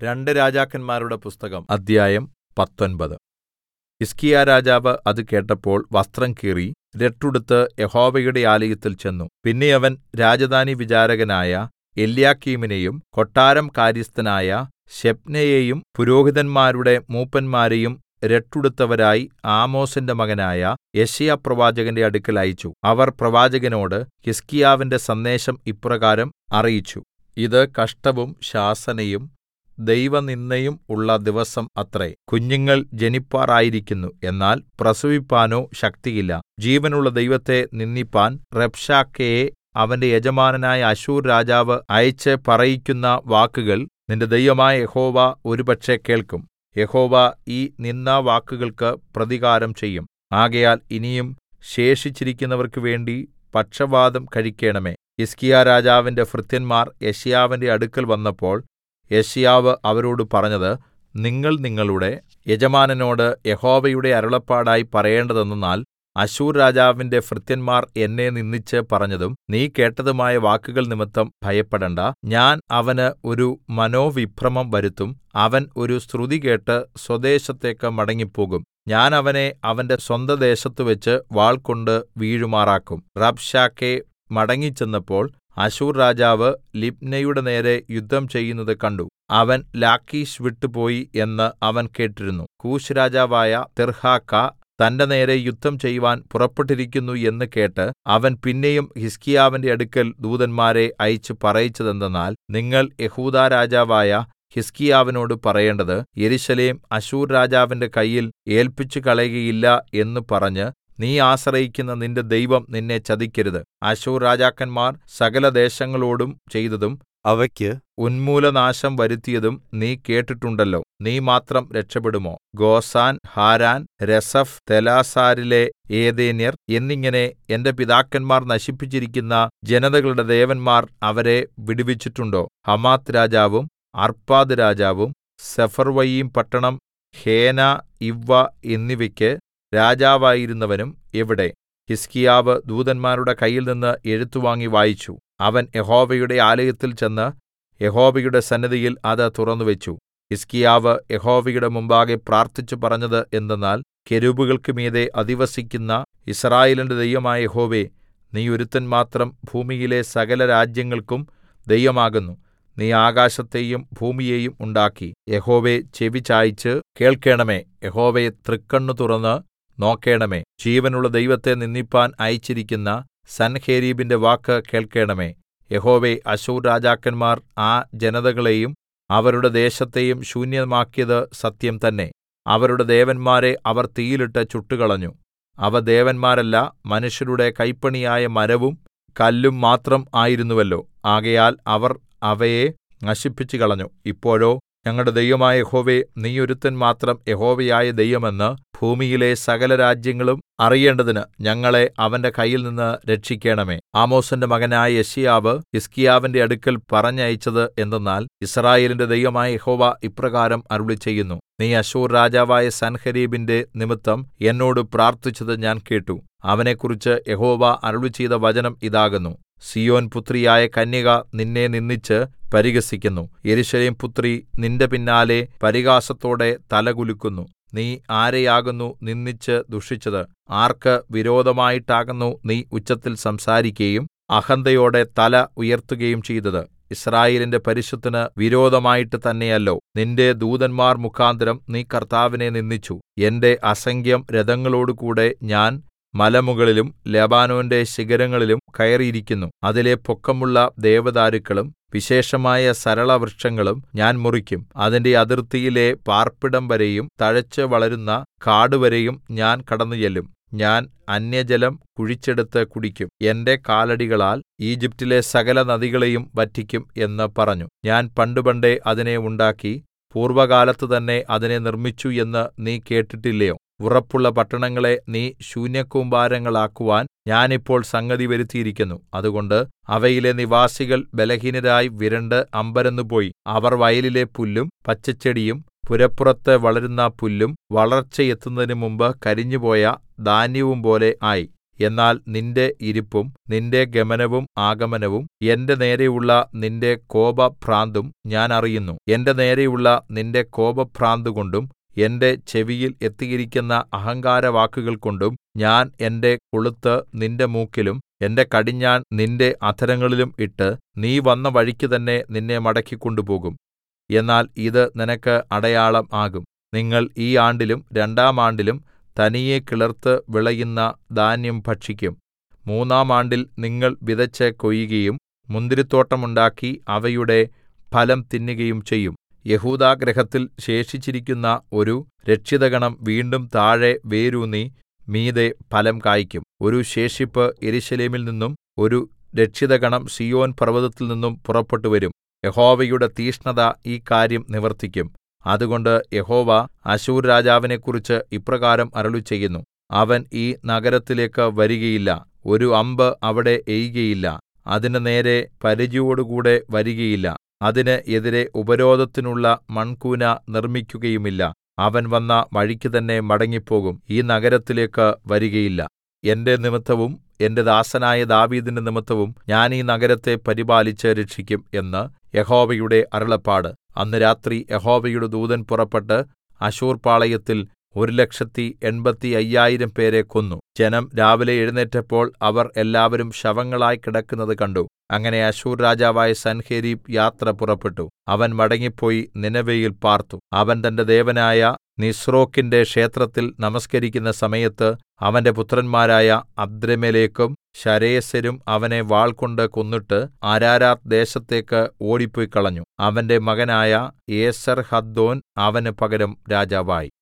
രണ്ട് രാജാക്കന്മാരുടെ പുസ്തകം അദ്ധ്യായം പത്തൊൻപത് ഹിസ്കീയാരാജാവ് അത് കേട്ടപ്പോൾ വസ്ത്രം കീറി രട്ടുടുത്ത് യഹോവയുടെ ആലയത്തിൽ ചെന്നു പിന്നെ അവൻ രാജധാനി വിചാരകനായ എല്യാക്കീമിനെയും കൊട്ടാരം കാര്യസ്ഥനായ ശെബ്നയെയും പുരോഹിതന്മാരുടെ മൂപ്പന്മാരെയും രട്ടുടുത്തവരായി ആമോസിന്റെ മകനായ യെശയ്യാപ്രവാചകന്റെ അടുക്കൽ അയച്ചു അവർ പ്രവാചകനോട് ഹിസ്കീയാവിന്റെ സന്ദേശം ഇപ്രകാരം അറിയിച്ചു ഇത് കഷ്ടവും ശാസനയും ദൈവനിന്ദയും ഉള്ള ദിവസം അത്രേ കുഞ്ഞുങ്ങൾ ജനിപ്പാറായിരിക്കുന്നു എന്നാൽ പ്രസവിപ്പാനോ ശക്തിയില്ല ജീവനുള്ള ദൈവത്തെ നിന്ദിപ്പാൻ റബ്ശാക്കേയെ അവന്റെ യജമാനനായ അശ്ശൂർ രാജാവ് അയച്ച് പറയിക്കുന്ന വാക്കുകൾ നിന്റെ ദൈവമായ യഹോവ ഒരുപക്ഷെ കേൾക്കും യഹോവ ഈ നിന്ദാവാക്കുകൾക്ക് പ്രതികാരം ചെയ്യും ആകയാൽ ഇനിയും ശേഷിച്ചിരിക്കുന്നവർക്ക് വേണ്ടി പക്ഷവാദം കഴിക്കേണമേ ഹിസ്കീയാരാജാവിന്റെ ഭൃത്യന്മാർ യെശയ്യാവിന്റെ അടുക്കൽ വന്നപ്പോൾ യെശയ്യാവ് അവരോട് പറഞ്ഞത് നിങ്ങൾ നിങ്ങളുടെ യജമാനനോട് യഹോവയുടെ അരുളപ്പാടായി പറയേണ്ടതെന്തെന്നാൽ അശ്ശൂർ രാജാവിന്റെ ഭൃത്യന്മാർ എന്നെ നിന്ദിച്ച് പറഞ്ഞതും നീ കേട്ടതുമായ വാക്കുകൾ നിമിത്തം ഭയപ്പെടേണ്ടാ ഞാൻ അവന് ഒരു മനോവിഭ്രമം വരുത്തും അവൻ ഒരു ശ്രുതി കേട്ട് സ്വദേശത്തേക്ക് മടങ്ങിപ്പോകും ഞാൻ അവനെ അവന്റെ സ്വന്തദേശത്തുവെച്ച് വാൾകൊണ്ട് വീഴുമാറാക്കും റബ്ശാക്കേ മടങ്ങിച്ചെന്നപ്പോൾ അശ്ശൂർ രാജാവ് ലിബ്നയുടെ നേരെ യുദ്ധം ചെയ്യുന്നത് കണ്ടു അവൻ ലാക്കീശ് വിട്ടുപോയി എന്ന് അവൻ കേട്ടിരുന്നു കൂശ് രാജാവായ തിർഹാക്ക തന്റെ നേരെ യുദ്ധം ചെയ്‌വാൻ പുറപ്പെട്ടിരിക്കുന്നു എന്ന് കേട്ട് അവൻ പിന്നെയും ഹിസ്കീയാവിന്റെ അടുക്കൽ ദൂതന്മാരെ അയച്ച് പറയിച്ചതെന്തെന്നാൽ നിങ്ങൾ യെഹൂദാ രാജാവായ ഹിസ്കീയാവിനോട് പറയേണ്ടത് യെരൂശലേം അശ്ശൂർ രാജാവിന്റെ കയ്യിൽ ഏല്പിച്ചുകളയുകയില്ല എന്ന് പറഞ്ഞ് നീ ആശ്രയിക്കുന്ന നിന്റെ ദൈവം നിന്നെ ചതിക്കരുത് അശ്ശൂർ രാജാക്കന്മാർ സകലദേശങ്ങളോടും ചെയ്തതും അവയ്ക്ക് ഉന്മൂലനാശം വരുത്തിയതും നീ കേട്ടിട്ടുണ്ടല്ലോ നീ മാത്രം രക്ഷപ്പെടുമോ ഗോസാൻ ഹാരാൻ രസഫ് തെലാസാരിലെ ഏദേന്യർ എന്നിങ്ങനെ എന്റെ പിതാക്കന്മാർ നശിപ്പിച്ചിരിക്കുന്ന ജനതകളുടെ ദേവന്മാർ അവരെ വിടുവിച്ചിട്ടുണ്ടോ ഹമാത്ത് രാജാവും അർപ്പാദ് രാജാവും സെഫർവയീം പട്ടണം ഹേന ഇവ്വ എന്നിവയ്ക്ക് രാജാവായിരുന്നവനും എവിടെ ഹിസ്കീയാവ് ദൂതന്മാരുടെ കയ്യിൽനിന്ന് എഴുത്ത് വാങ്ങി വായിച്ചു അവൻ യഹോവയുടെ ആലയത്തിൽ ചെന്ന് യഹോവയുടെ സന്നിധിയിൽ അത് തുറന്നുവെച്ചു ഹിസ്കീയാവ് യഹോവയുടെ മുമ്പാകെ പ്രാർത്ഥിച്ചു പറഞ്ഞത് എന്തെന്നാൽ കെരൂബുകൾക്ക് മീതെ അധിവസിക്കുന്ന യിസ്രായേലിന്റെ ദൈവമായ യഹോവേ നീ ഒരുത്തൻ മാത്രം ഭൂമിയിലെ സകല രാജ്യങ്ങൾക്കും ദൈവമാകുന്നു നീ ആകാശത്തെയും ഭൂമിയെയും ഉണ്ടാക്കി യഹോവേ ചെവി ചായിച്ച് കേൾക്കേണമേ യഹോവേ തൃക്കണ്ണു തുറന്ന് നോക്കേണമേ ജീവനുള്ള ദൈവത്തെ നിന്ദിപ്പാൻ അയച്ചിരിക്കുന്ന സൻഹേരീബിന്റെ വാക്ക് കേൾക്കേണമേ യഹോവേ അശ്ശൂർ രാജാക്കന്മാർ ആ ജനതകളെയും അവരുടെ ദേശത്തെയും ശൂന്യമാക്കിയത് സത്യം തന്നെ അവരുടെ ദേവന്മാരെ അവർ തീയിലിട്ട് ചുട്ടുകളഞ്ഞു അവ ദേവന്മാരല്ല മനുഷ്യരുടെ കൈപ്പണിയായ മരവും കല്ലും മാത്രം ആയിരുന്നുവല്ലോ ആകയാൽ അവർ അവയെ നശിപ്പിച്ചുകളഞ്ഞു ഇപ്പോഴോ ഞങ്ങളുടെ ദൈവമായ യഹോവേ നീ ഒരുത്തൻ മാത്രം യഹോവയായ ദൈവമെന്ന് ഭൂമിയിലെ സകല രാജ്യങ്ങളും അറിയേണ്ടതിന് ഞങ്ങളെ അവന്റെ കയ്യിൽനിന്ന് രക്ഷിക്കണമേ ആമോസിന്റെ മകനായ യെശയ്യാവ് ഹിസ്കീയാവിന്റെ അടുക്കൽ പറഞ്ഞയച്ചത് എന്തെന്നാൽ യിസ്രായേലിന്റെ ദൈവമായ യഹോവ ഇപ്രകാരം അരുളിച്ചെയ്യുന്നു നീ അശ്ശൂർ രാജാവായ സൻഹരീബിന്റെ നിമിത്തം എന്നോട് പ്രാർത്ഥിച്ചത് ഞാൻ കേട്ടു അവനെക്കുറിച്ച് യഹോവ അരുളിച്ചെയ്ത വചനം ഇതാകുന്നു സീയോൻ പുത്രിയായ കന്യക നിന്നെ നിന്ദിച്ച് പരിഹസിക്കുന്നു യെരൂശലേം പുത്രി നിന്റെ പിന്നാലെ പരിഹാസത്തോടെ തലകുലുക്കുന്നു നീ ആരെയാകുന്നു നിന്ദിച്ച് ദുഷിച്ചത് ആർക്ക് വിരോധമായിട്ടാകുന്നു നീ ഉച്ചത്തിൽ സംസാരിക്കയും അഹന്തയോടെ തല ഉയർത്തുകയും ചെയ്തത് യിസ്രായേലിന്റെ പരിശുദ്ധന് വിരോധമായിട്ട് തന്നെയല്ലോ നിന്റെ ദൂതന്മാർ മുഖാന്തരം നീ കർത്താവിനെ നിന്ദിച്ചു എന്റെ അസംഖ്യം രഥങ്ങളോടുകൂടെ ഞാൻ മലമുകളിലും ലെബാനോന്റെ ശിഖരങ്ങളിലും കയറിയിരിക്കുന്നു അതിലെ പൊക്കമുള്ള ദേവദാരുക്കളും വിശേഷമായ സരളവൃക്ഷങ്ങളും ഞാൻ മുറിക്കും അതിന്റെ അതിർത്തിയിലെ പാർപ്പിടം വരെയും തഴച്ച് വളരുന്ന കാടുവരെയും ഞാൻ കടന്നുചെല്ലും ഞാൻ അന്യജലം കുഴിച്ചെടുത്ത് കുടിക്കും എന്റെ കാലടികളാൽ ഈജിപ്റ്റിലെ സകല നദികളെയും വറ്റിക്കും എന്ന് പറഞ്ഞു ഞാൻ പണ്ടുപണ്ടേ അതിനെ ഉണ്ടാക്കി പൂർവ്വകാലത്ത് തന്നെ അതിനെ നിർമ്മിച്ചു എന്ന് നീ കേട്ടിട്ടില്ലയോ ഉറപ്പുള്ള പട്ടണങ്ങളെ നീ ശൂന്യകൂമ്പാരങ്ങളാക്കുവാൻ ഞാൻ ഇപ്പോൾ സംഗതി വരുത്തിയിരിക്കുന്നു അതുകൊണ്ട് അവയിലെ നിവാസികൾ ബലഹീനരായി വിരണ്ട് അമ്പരന്നുപോയി അവർ വയലിലെ പുല്ലും പച്ചച്ചെടിയും പുരപ്പുറത്ത് വളരുന്ന പുല്ലും വളർച്ചയെത്തുന്നതിന് മുമ്പ് കരിഞ്ഞുപോയ ധാന്യവും പോലെ ആയി എന്നാൽ നിന്റെ ഇരിപ്പും നിന്റെ ഗമനവും ആഗമനവും എന്റെ നേരെയുള്ള നിന്റെ കോപഭ്രാന്തും ഞാൻ അറിയുന്നു എന്റെ നേരെയുള്ള നിന്റെ കോപഭ്രാന്തുകൊണ്ടും എന്റെ ചെവിയിൽ എത്തിയിരിക്കുന്ന അഹങ്കാരവാക്കുകൾ കൊണ്ടും ഞാൻ എന്റെ കൊളുത്ത് നിന്റെ മൂക്കിലും എന്റെ കടിഞ്ഞാൺ നിന്റെ അധരങ്ങളിലും ഇട്ട് നീ വന്ന വഴിക്ക് തന്നെ നിന്നെ മടക്കിക്കൊണ്ടുപോകും എന്നാൽ ഇത് നിനക്ക് അടയാളം ആകും നിങ്ങൾ ഈ ആണ്ടിലും രണ്ടാം ആണ്ടിലും തനിയെ കിളിർത്ത് വിളയുന്ന ധാന്യം ഭക്ഷിക്കും മൂന്നാം ആണ്ടിൽ നിങ്ങൾ വിതച്ച് കൊയ്യുകയും മുന്തിരിത്തോട്ടമുണ്ടാക്കി അവയുടെ ഫലം തിന്നുകയും ചെയ്യും യെഹൂദാഗൃഹത്തിൽ ശേഷിച്ചിരിക്കുന്ന ഒരു രക്ഷിതഗണം വീണ്ടും താഴെ വേരൂന്നി മീതെ ഫലം കായ്ക്കും ഒരു ശേഷിപ്പ് യെരൂശലേമിൽ നിന്നും ഒരു രക്ഷിതഗണം സീയോൻ പർവ്വതത്തിൽ നിന്നും പുറപ്പെട്ടുവരും യഹോവയുടെ തീക്ഷ്ണത ഈ കാര്യം നിവർത്തിക്കും അതുകൊണ്ട് യഹോവ അശ്ശൂർ രാജാവിനെക്കുറിച്ച് ഇപ്രകാരം അരുളിച്ചെയ്യുന്നു അവൻ ഈ നഗരത്തിലേക്ക് വരികയില്ല ഒരു അമ്പ് അവിടെ എയ്കയില്ല അതിന് നേരെ പരിചയോടുകൂടെ വരികയില്ല അതിന് എതിരെ ഉപരോധത്തിനുള്ള മൺകൂന നിർമ്മിക്കുകയുമില്ല അവൻ വന്ന വഴിക്ക് തന്നെ മടങ്ങിപ്പോകും ഈ നഗരത്തിലേക്ക് വരികയില്ല എന്റെ നിമിത്തവും എന്റെ ദാസനായ ദാവീദിന്റെ നിമിത്തവും ഞാൻ ഈ നഗരത്തെ പരിപാലിച്ച് രക്ഷിക്കും എന്ന് യഹോവയുടെ അരുളപ്പാട് അന്ന് രാത്രി യഹോവയുടെ ദൂതൻ പുറപ്പെട്ട് അശ്ശൂർ പാളയത്തിൽ ഒരു ലക്ഷത്തി എൺപത്തി അയ്യായിരം പേരെ കൊന്നു ജനം രാവിലെ എഴുന്നേറ്റപ്പോൾ അവർ എല്ലാവരും ശവങ്ങളായി കിടക്കുന്നത് കണ്ടു അങ്ങനെ അശ്ശൂർ രാജാവായ സൻഹേരീബ് യാത്ര പുറപ്പെട്ടു അവൻ മടങ്ങിപ്പോയി നിനവയിൽ പാർത്തു അവൻ തന്റെ ദേവനായ നിസ്രോക്കിന്റെ ക്ഷേത്രത്തിൽ നമസ്കരിക്കുന്ന സമയത്ത് അവന്റെ പുത്രന്മാരായ അദ്രമേലെക്കും ശരേസരും അവനെ വാൾകൊണ്ട് കൊന്നിട്ട് അരാരാത്ത് ദേശത്തേക്ക് ഓടിപ്പോയി കളഞ്ഞു അവന്റെ മകനായ ഏസർഹദ്ദോൻ അവന് പകരം രാജാവായി